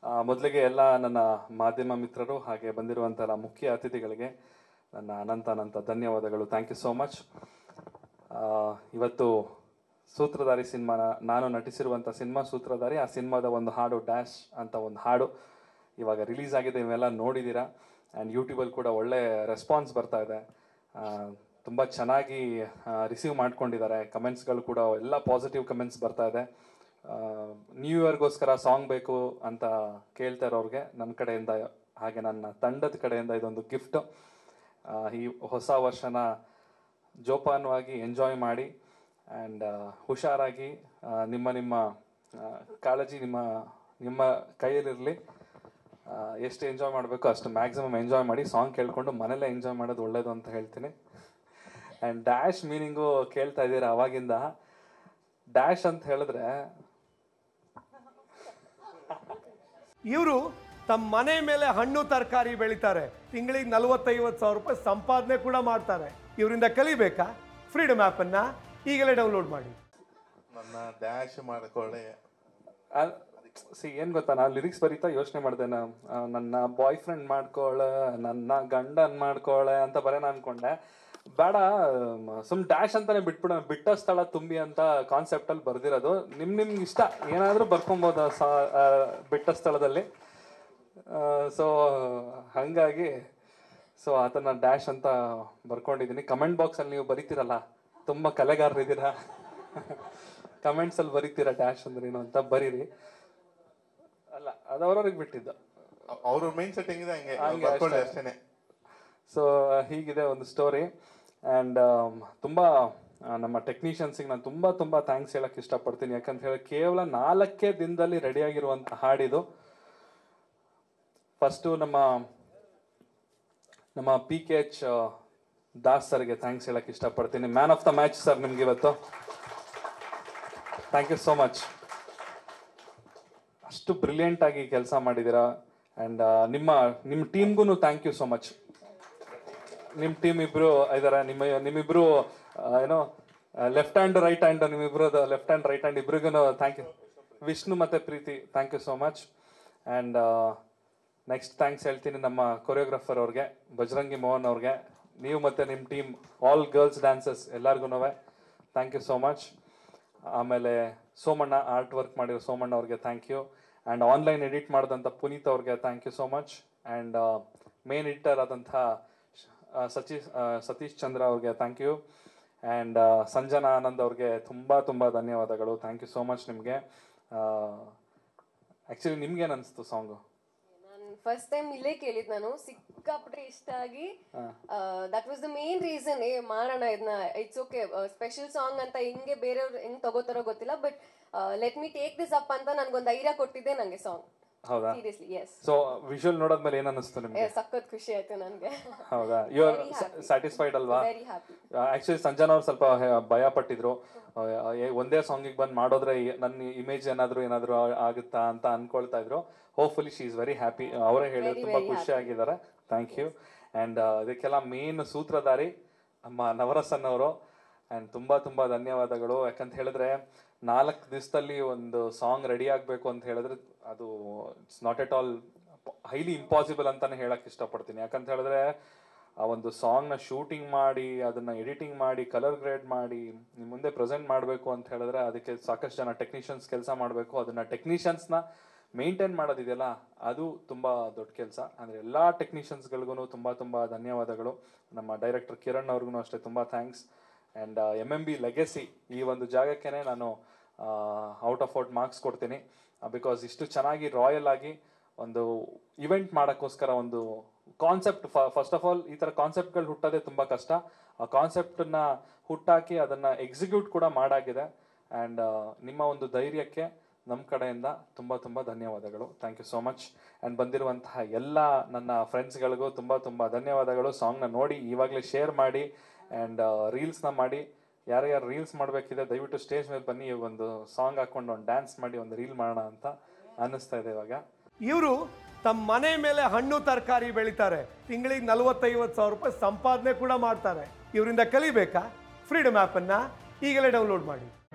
ಆ, ಮೊದಲಿಗೆ ಎಲ್ಲ ನನ್ನ ಮಾಧ್ಯಮ ಮಿತ್ರರು ಹಾಗೆ ಬಂದಿರುವಂತಹ ಮುಖ್ಯ ಅತಿಥಿಗಳಿಗೆ ನನ್ನ ಅನಂತ ಅನಂತ ಧನ್ಯವಾದಗಳು ಥ್ಯಾಂಕ್ ಯು ಸೋ ಮಚ್ ಇವತ್ತು ಸೂತ್ರಧಾರಿ ಸಿನಿಮಾನ ನಾನು ನಟಿಸಿರುವಂಥ ಸಿನಿಮಾ ಸೂತ್ರಧಾರಿ ಆ ಸಿನಿಮಾದ ಒಂದು ಹಾಡು ಡ್ಯಾಶ್ ಅಂತ ಒಂದು ಹಾಡು ಇವಾಗ ರಿಲೀಸ್ ಆಗಿದೆ ಇವೆಲ್ಲ ನೋಡಿದ್ದೀರಾ ಆ್ಯಂಡ್ ಯೂಟ್ಯೂಬಲ್ಲಿ ಕೂಡ ಒಳ್ಳೆ ರೆಸ್ಪಾನ್ಸ್ ಬರ್ತಾ ಇದೆ ತುಂಬ ಚೆನ್ನಾಗಿ ರಿಸೀವ್ ಮಾಡ್ಕೊಂಡಿದ್ದಾರೆ ಕಮೆಂಟ್ಸ್ಗಳು ಕೂಡ ಎಲ್ಲ ಪಾಸಿಟಿವ್ ಕಮೆಂಟ್ಸ್ ಬರ್ತಾ ಇದೆ ನ್ಯೂ ಇಯರ್ಗೋಸ್ಕರ ಸಾಂಗ್ ಬೇಕು ಅಂತ ಕೇಳ್ತಾ ಇರೋರಿಗೆ ನನ್ನ ಕಡೆಯಿಂದ ಹಾಗೆ ನನ್ನ ತಂಡದ ಕಡೆಯಿಂದ ಇದೊಂದು ಗಿಫ್ಟ್ ಈ ಹೊಸ ವರ್ಷನ ಜೋಪಾನವಾಗಿ ಎಂಜಾಯ್ ಮಾಡಿ ಆ್ಯಂಡ್ ಹುಷಾರಾಗಿ ಆ, ನಿಮ್ಮ ನಿಮ್ಮ ಆ, ಕಾಳಜಿ ನಿಮ್ಮ ನಿಮ್ಮ ಕೈಯಲ್ಲಿರಲಿ ಎಷ್ಟು ಎಂಜಾಯ್ ಮಾಡಬೇಕು ಅಷ್ಟು ಮ್ಯಾಕ್ಸಿಮಮ್ ಎಂಜಾಯ್ ಮಾಡಿ ಸಾಂಗ್ ಕೇಳ್ಕೊಂಡು ಮನೇಲೇ ಎಂಜಾಯ್ ಮಾಡೋದು ಒಳ್ಳೇದು ಅಂತ ಹೇಳ್ತೀನಿ ಆ್ಯಂಡ್ ಡ್ಯಾಶ್ ಮೀನಿಂಗು ಕೇಳ್ತಾ ಇದ್ದೀರಾ ಅವಾಗಿಂದ ಡ್ಯಾಶ್ ಅಂತ ಹೇಳಿದ್ರೆ ಇವರು ತಮ್ಮ ಮನೆ ಮೇಲೆ ಹಣ್ಣು ತರಕಾರಿ ಬೆಳಿತಾರೆ ತಿಂಗಳಿಗೆ ನಲವತ್ತೈವತ್ತು ಸಾವಿರ ರೂಪಾಯಿ ಸಂಪಾದನೆ ಕೂಡ ಮಾಡ್ತಾರೆ ಇವರಿಂದ ಕಲಿಬೇಕಾ ಫ್ರೀಡಮ್ ಆ್ಯಪನ್ನು ಈಗಲೇ ಡೌನ್ಲೋಡ್ ಮಾಡಿ ನನ್ನ ಡ್ಯಾಶ್ ಮಾಡ್ಕೊಳ್ಳಿ ಸಿ ಏನ್ ಗೊತ್ತಾ ನಾನು ಲಿರಿಕ್ಸ್ ಬರೀತಾ ಯೋಚನೆ ಮಾಡಿದೆ ನಾ- ಆ, ನನ್ನ ಬಾಯ್ ಫ್ರೆಂಡ್ ಮಾಡ್ಕೊಳ್ಳೆ ನನ್ನ ಗಂಡನ್ ಮಾಡ್ಕೊಳ್ಳೆ ಅಂತ ಬರೋಣ ಅನ್ಕೊಂಡೆ ಬೇಡ ಮ, ಸುಮ್ ಡ್ಯಾಶ್ ಅಂತಾನೆ ಬಿಟ್ಬಿಡ ಬಿಟ್ಟ ಸ್ಥಳ ತುಂಬಿ ಅಂತ ಕಾನ್ಸೆಪ್ಟ್ ಅಲ್ಲಿ ಬರ್ದಿರೋದು ನಿಮ್ ನಿಮ್ಗೆ ಇಷ್ಟ ಏನಾದ್ರೂ ಬರ್ಕೊಬೋದು ಸಾ- ಆ, ಬಿಟ್ಟ ಸ್ಥಳದಲ್ಲಿ ಸೊ ಹಂಗಾಗಿ ಸೊ ಅದನ್ನ ಡ್ಯಾಶ್ ಅಂತ ಬರ್ಕೊಂಡಿದ್ದೀನಿ ಕಮೆಂಟ್ ಬಾಕ್ಸ್ ಅಲ್ಲಿ ನೀವು ಬರೀತೀರಲ್ಲ ತುಂಬಾ ಕಲೆಗಾರರಿದ್ದೀರಾ ಕಮೆಂಟ್ಸ್ ಅಲ್ಲಿ ಬರೀತೀರಾ ಡ್ಯಾಶ್ ಅಂದ್ರೇನು ಅಂತ ಬರೀರಿ ಅಲ್ಲ ಅದು ಅವ್ರವ್ರಿಗೆ ಬಿಟ್ಟಿದ್ದು ಅವ್ರ ಮೈಂಡ್ ಸೆಟ್ ಹೆಂಗಿದೆ ಹಂಗೆ ಹಂಗೆ ಬರ್ಕೊಳ್ಳಿ ಅಷ್ಟೇ. ಅಷ್ಟೇನೆ ಸೊ ಹೀಗಿದೆ ಒಂದು ಸ್ಟೋರಿ ಆ್ಯಂಡ್ ತುಂಬ ಆ, ನಮ್ಮ ಟೆಕ್ನಿಷಿಯನ್ಸಿಗೆ ನಾನು ತುಂಬ ತುಂಬ ಥ್ಯಾಂಕ್ಸ್ ಹೇಳಕ್ಕೆ ಇಷ್ಟಪಡ್ತೀನಿ ಯಾಕಂತ ಹೇಳಿ ಕೇವಲ ನಾಲ್ಕೇ ದಿನದಲ್ಲಿ ರೆಡಿಯಾಗಿರುವಂಥ ಹಾಡಿದು ಫಸ್ಟು ನಮ್ಮ ನಮ್ಮ ಪಿ ಕೆ ಎಚ್ ದಾಸ್ ಸರ್ಗೆ ಥ್ಯಾಂಕ್ಸ್ ಹೇಳಕ್ಕೆ ಇಷ್ಟಪಡ್ತೀನಿ man of the match sir ನಿಮ್ಗೆ ಇವತ್ತು ಥ್ಯಾಂಕ್ ಯು ಸೋ ಮಚ್ ಅಷ್ಟು ಬ್ರಿಲಿಯಂಟ್ ಆಗಿ ಕೆಲಸ ಮಾಡಿದ್ದೀರಾ ಆ್ಯಂಡ್ ನಿಮ್ಮ ನಿಮ್ಮ ಟೀಮ್ಗೂ ಥ್ಯಾಂಕ್ ಯು ಸೋ ಮಚ್ ನಿಮ್ಮ ಟೀಮ್ ಇಬ್ರು ಇದಾರೆ ನಿಮ್ಮ ನಿಮ್ಮಿಬ್ರು ಆ, ಏನೋ ಲೆಫ್ಟ್ ಹ್ಯಾಂಡ್ ರೈಟ್ ಹ್ಯಾಂಡ್ ನಿಮ್ಮಿಬ್ರು ಲೆಫ್ಟ್ ಹ್ಯಾಂಡ್ ರೈಟ್ ಹ್ಯಾಂಡ್ ಇಬ್ರಿಗೂ ಥ್ಯಾಂಕ್ ಯು ವಿಷ್ಣು ಮತ್ತೆ Preethi thank you so much and next thanks ಹೇಳ್ತೀನಿ ನಮ್ಮ ಕೊರಿಯೋಗ್ರಾಫರ್ ಅವ್ರಿಗೆ ಬಜರಂಗಿ ಮೋಹನ್ ಅವ್ರಿಗೆ ನೀವು ಮತ್ತೆ ನಿಮ್ಮ ಟೀಮ್ ಆಲ್ ಗರ್ಲ್ಸ್ ಡ್ಯಾನ್ಸಸ್ ಎಲ್ಲರಿಗೂ ಥ್ಯಾಂಕ್ ಯು ಸೋ ಮಚ್ ಆಮೇಲೆ ಸೋಮಣ್ಣ ಆರ್ಟ್ ವರ್ಕ್ ಮಾಡಿರೋ ಸೋಮಣ್ಣ ಅವ್ರಿಗೆ thank you and online edit ಮಾಡಿದಂಥ ಪುನೀತ್ ಅವ್ರಿಗೆ thank you so much and main editor ಆದಂಥ ಆ, ಸತೀಶ್ ಆ, ಸತೀಶ್ ಚಂದ್ರ ಅವ್ರಿಗೆ thank you and Sanjana Anand ಅವ್ರಿಗೆ ತುಂಬ ತುಂಬ ಧನ್ಯವಾದಗಳು ಥ್ಯಾಂಕ್ ಯು ಸೋ ಮಚ್ ನಿಮಗೆ ಆ್ಯಕ್ಚುಲಿ ನಿಮ್ಗೇನು ಅನಿಸ್ತು ಸಾಂಗು ನಾನು ಫಸ್ಟ್ ಟೈಮ್ ಇಲ್ಲೇ ಕೇಳಿದ್ ನಾನು ಸಿಕ್ಕಾಪಟ್ಟೆ ಇಷ್ಟ ಆಗಿ that was the main reason ಏ ಮಾಡೋಣ ಇದನ್ನ ಇಟ್ಸ್ ಓಕೆ ಸ್ಪೆಷಲ್ ಸಾಂಗ್ ಅಂತ ಹಿಂಗೆ ಬೇರೆಯವ್ರು ಹೆಂಗ್ ತಗೋತಾರೋ ಗೊತ್ತಿಲ್ಲ but let me take this up ಅಂತ ನನ್ಗೊಂದು ಧೈರ್ಯ ಕೊಟ್ಟಿದ್ದೆ ನಂಗೆ ಸಾಂಗ್ ಹೌದಾ ಸೀರಿಯಸ್ಲಿ ಎಸ್ ಸೊ ವಿಜುವಲ್ ನೋಡೋದ್ಮೇಲೆ ಏನು ಅನ್ನಿಸ್ತು ನಿಮಗೆ ಸಖತ್ ಖುಷಿ ಆಯ್ತು ನನ್ಗೆ ಹೌದಾ you are Very happy. Satisfied ಅಲ್ವಾ ವೆರಿ ಹ್ಯಾಪಿ ಆಕ್ಚುಲಿ ಸಂಜನಾ ಅವ್ರು ಸ್ವಲ್ಪ ಹೆ- ಭಯ ಪಟ್ಟಿದ್ರು ಆ, ಏ- ಒಂದೇ ಸಾಂಗಿಗೆ ಬಂದು ಮಾಡಿದ್ರೆ ಈ- ನನ್ನ ಇಮೇಜ್ ಏನಾದ್ರು ಏನಾದ್ರು ಆ- ಆಗುತ್ತಾ ಅಂತ ಅನ್ಕೊಳ್ತಾ ಇದ್ರು hopefully she is very happy ಅವರೇ ಹೇಳಿದ್ರು Very, ತುಂಬಾ very ಖುಷಿ happy. ಆಗಿದ್ದಾರೆ ಥ್ಯಾಂಕ್ ಯು ಅಂಡ್ ಇದಕ್ಕೆಲ್ಲ ಮೇನ್ ಸೂತ್ರಧಾರಿ ನಮ್ಮ ನವರಸನ್ ಅವರು ಅಂಡ್ ತುಂಬಾ ತುಂಬಾ ಧನ್ಯವಾದಗಳು ಯಾಕಂತ ಹೇಳಿದ್ರೆ ನಾಲ್ಕು ದಿವಸದಲ್ಲಿ ಒಂದು ಸಾಂಗ್ ರೆಡಿ ಆಗಬೇಕು ಅಂತ ಹೇಳಿದ್ರೆ ಅದು it's not at all highly impossible ಅಂತಾನೆ ಹೇಳಕ್ ಇಷ್ಟಪಡ್ತೀನಿ ಯಾಕಂತ ಹೇಳಿದ್ರೆ ಆ ಒಂದು ಸಾಂಗ್ನ ಶೂಟಿಂಗ್ ಮಾಡಿ ಅದನ್ನ ಎಡಿಟಿಂಗ್ ಮಾಡಿ ಕಲರ್ ಗ್ರೇಡ್ ಮಾಡಿ ನಿಮ್ ಮುಂದೆ ಪ್ರೆಸೆಂಟ್ ಮಾಡಬೇಕು ಅಂತ ಹೇಳಿದ್ರೆ ಅದಕ್ಕೆ ಸಾಕಷ್ಟು ಜನ ಟೆಕ್ನಿಷಿಯನ್ಸ್ ಕೆಲಸ ಮಾಡಬೇಕು ಅದನ್ನ ಟೆಕ್ನಿಷಿಯನ್ಸ್ನ ಮೇಂಟೈನ್ ಮಾಡೋದಿದೆಯಲ್ಲ ಅದು ತುಂಬಾ ದೊಡ್ಡ ಕೆಲಸ ಅಂದ್ರೆ ಎಲ್ಲಾ ಟೆಕ್ನಿಷಿಯನ್ಸ್ಗಳಿಗೂ ತುಂಬಾ ತುಂಬಾ ಧನ್ಯವಾದಗಳು ನಮ್ಮ ಡೈರೆಕ್ಟರ್ ಕಿರಣ್ ಅವ್ರಿಗೂ ಅಷ್ಟೇ ತುಂಬಾ thanks and M M B legacy ಈ ಒಂದು ಜಾಗಕ್ಕೇನೆ ನಾನು ಔಟ್ ಆಫ್ ಔಟ್ ಮಾರ್ಕ್ಸ್ ಕೊಡ್ತೀನಿ ಬಿಕಾಸ್ ಇಷ್ಟು ಚೆನ್ನಾಗಿ ರಾಯಲ್ ಆಗಿ ಒಂದು ಇವೆಂಟ್ ಮಾಡೋಕ್ಕೋಸ್ಕರ ಒಂದು ಕಾನ್ಸೆಪ್ಟ್ ಫಸ್ಟ್ ಆಫ್ ಆಲ್ ಈ ಥರ ಕಾನ್ಸೆಪ್ಟ್ಗಳು ಹುಟ್ಟೋದೇ ತುಂಬ ಕಷ್ಟ ಆ ಕಾನ್ಸೆಪ್ಟನ್ನ ಹುಟ್ಟಾಕಿ ಅದನ್ನು ಎಕ್ಸಿಕ್ಯೂಟ್ ಕೂಡ ಮಾಡಾಗಿದೆ ಆ್ಯಂಡ್ ನಿಮ್ಮ ಒಂದು ಧೈರ್ಯಕ್ಕೆ ನಮ್ಮ ಕಡೆಯಿಂದ ತುಂಬ ತುಂಬ ಧನ್ಯವಾದಗಳು thank you so much and ಬಂದಿರುವಂತಹ ಎಲ್ಲ ನನ್ನ ಫ್ರೆಂಡ್ಸ್ಗಳಿಗೂ ತುಂಬ ತುಂಬ ಧನ್ಯವಾದಗಳು ಸಾಂಗ್ನ ನೋಡಿ ಇವಾಗಲೇ ಶೇರ್ ಮಾಡಿ ಆ್ಯಂಡ್ ರೀಲ್ಸ್ನ ಮಾಡಿ ಯಾರ್ಯಾರು ರೀಲ್ಸ್ ಮಾಡಬೇಕಿದೆ ದಯವಿಟ್ಟು ಸ್ಟೇಜ್ ಮೇಲೆ ಬನ್ನಿ ಒಂದು ಸಾಂಗ್ ಹಾಕೊಂಡು ಒಂದು ಡ್ಯಾನ್ಸ್ ಮಾಡಿ ಒಂದು ರೀಲ್ ಮಾಡೋಣ ಅಂತ ಅನ್ನಿಸ್ತಾ ಇದೆ ಇವಾಗ ಇವರು ತಮ್ಮ ಮನೆ ಮೇಲೆ ಹಣ್ಣು ತರಕಾರಿ ಬೆಳಿತಾರೆ ತಿಂಗಳಿಗೆ ನಲವತ್ತೈವತ್ತು ಸಾವಿರ ರೂಪಾಯಿ ಸಂಪಾದನೆ ಕೂಡ ಮಾಡ್ತಾರೆ ಇವರಿಂದ ಕಲಿಬೇಕಾ ಫ್ರೀಡಮ್ ಆ್ಯಪನ್ನು ಈಗಲೇ ಡೌನ್ಲೋಡ್ ಮಾಡಿ